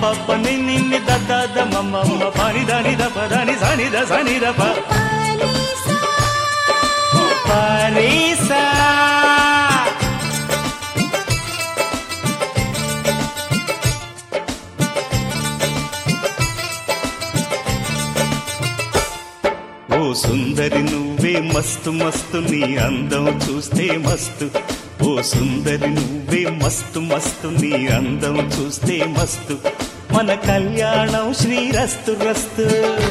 పప్ప నిన్ని దద్ద మమ్మ పని దని ద పదని సని ద సని ద ప పానీసా పరీసా ఓ సుందరి నువ్వే మస్తు మస్తు నీ అందం చూస్తే మస్తు ఓ సుందరి నువ్వే మస్తు మస్తు నీ అందం చూస్తే మస్తు మన కళ్యాణం శ్రీరస్తు రస్తు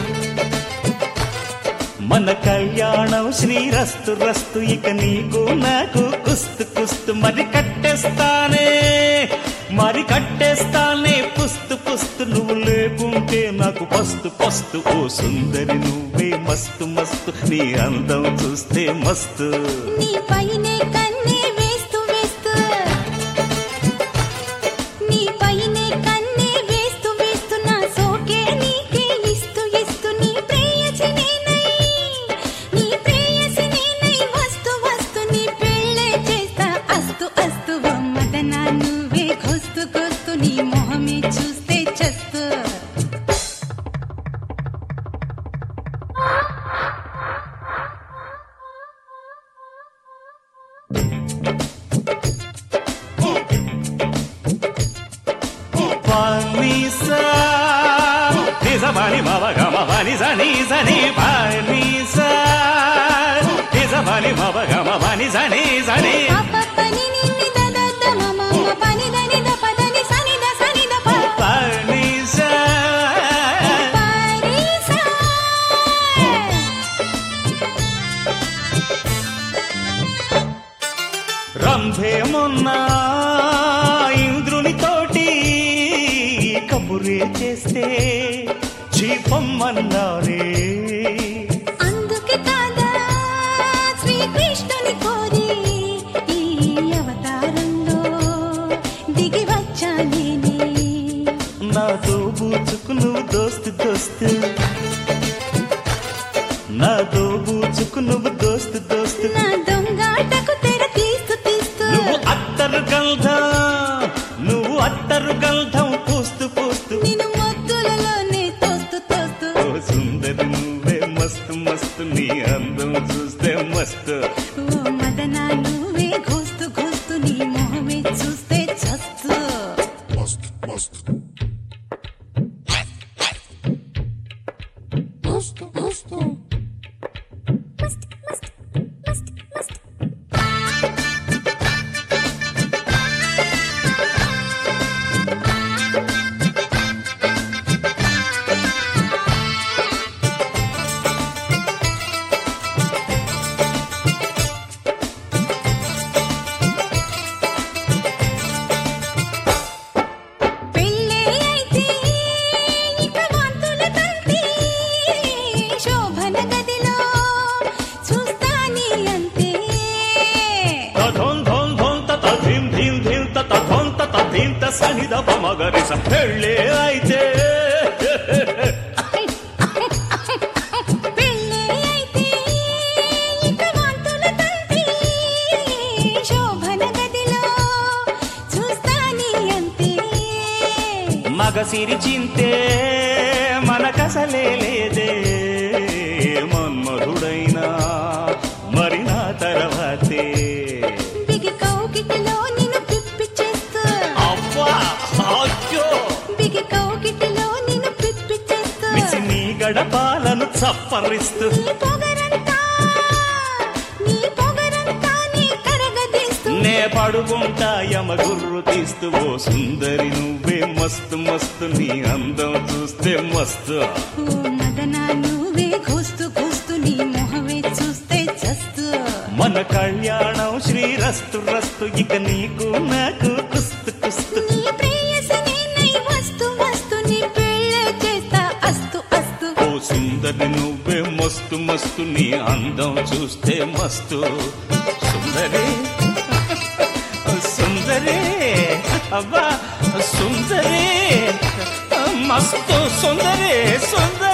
మన కళ్యాణం శ్రీరస్తు రస్తు ఇక నీకు నాకు కుస్తు కుస్తు మరి కట్టేస్తానే మరి కట్టేస్తానే పుస్తు పుస్తు నువ్వు లేకుంటే నాకు పస్తు పస్తు ఓ సుందరి నువ్వే మస్తు మస్తు నీ అందం చూస్తే మస్తు నీ పైనే కన్నే వేస్తూ వేస్తూ నీ పైనే కన్నే వేస్తూ వేస్తూ నా సోకే నీకే ఇస్తూ ఇస్తూ నీ ప్రేయసి నేనై నీ ప్రేయసి నేనై వస్తూ వస్తూ నీ పెళ్ళే చేస్తా అస్తు అస్తు ఓ మదన నువ్వే కొస్తూ కొస్తూ నీ మొహమే చూస్తే చస్తూ పానీసా నిజ పని మవ గమ పని సని సని పానీసా నిజ పని మవ గమ పని సని సని పని నిన్ని దదద్ద మమ పని దని ద పదని సని ద సని ద ప పానీసా పారీసా రంభే మొన్న ఇంద్రుని తోటి కబురే చేస్తే చీపమ్మన్నారే అందుకే కాదా శ్రీకృష్ణుని కోరి ఈ అవతారంలో దిగి వచ్చా నేనే నాతో బూచుకు నువ్వు దోస్తు దోస్తు నాతో బూచుకు నువ్వు దోస్తు దోస్తు నా దొంగాటకు తెర తీస్తూ తీస్తూ నువ్వు అత్తరు గంధం నువ్వు అత్తరు గంధం పూస్తూ పూస్తూ నిన్ను మొద్దులలోనే తోస్తూ తోస్తూ ఓ సుందరి నువ్వే మస్తు మస్తు నీ అందం చూస్తే మస్తు ఓ మదనా నువ్వే ఘోస్తూ ఘోస్తూ నీ మొహమే చూస్తే చస్తూ Must, must. Must, must. Must must must must పెళ్ళే అయితే ఇక వాంతుల తంతి శోభన గదిలో చూస్తాని అంతే తథోం ధోం ధోం తత ధీం ధీం ధీం తత ధోం తత ధీం త సనిద పమగరి స పెళ్ళే అయితే పెళ్ళే అయితే ఇక వాంతుల తంతి శోభన గదిలో చూస్తాని అంతే మగసిరి చింతే మనకసలే లేదే మన్మధుడైనా మరి నా తర్వాతే బిగి కౌగిటిలో నిన్ను పిప్పి చేస్తూ అవ్వా అయ్యో బిగి కౌగిటిలో నిన్ను పిప్పి చేస్తూ మిసి నీ గడపాలను చప్పరిస్తూ నీ పొగరంతా నీ పొగరంతా నీ కరగదీస్తూ నే పడుకుంటా యమ గుర్రు తీస్తూ ఓ సుందరి నువ్వే మస్తు మస్తు నీ అందం చూస్తే మస్తు ఓ మదనా నువ్వే ఘోస్తూ ఘోస్తూ నీ మొహమే చూస్తే చస్తూ మన కళ్యాణం శ్రీరస్తు రస్తు ఇక నీకు నాకు కుస్తు కుస్తు నీ ప్రేయసి నేనై వస్తూ వస్తూ నీ పెళ్ళే చేస్తా అస్తు అస్తు ఓ సుందరి నువ్వే మస్తు మస్తు నీ అందం చూస్తే మస్తు సుందరి సుందరి అబ్బా సుందరి మస్తు సుందరి సుందరి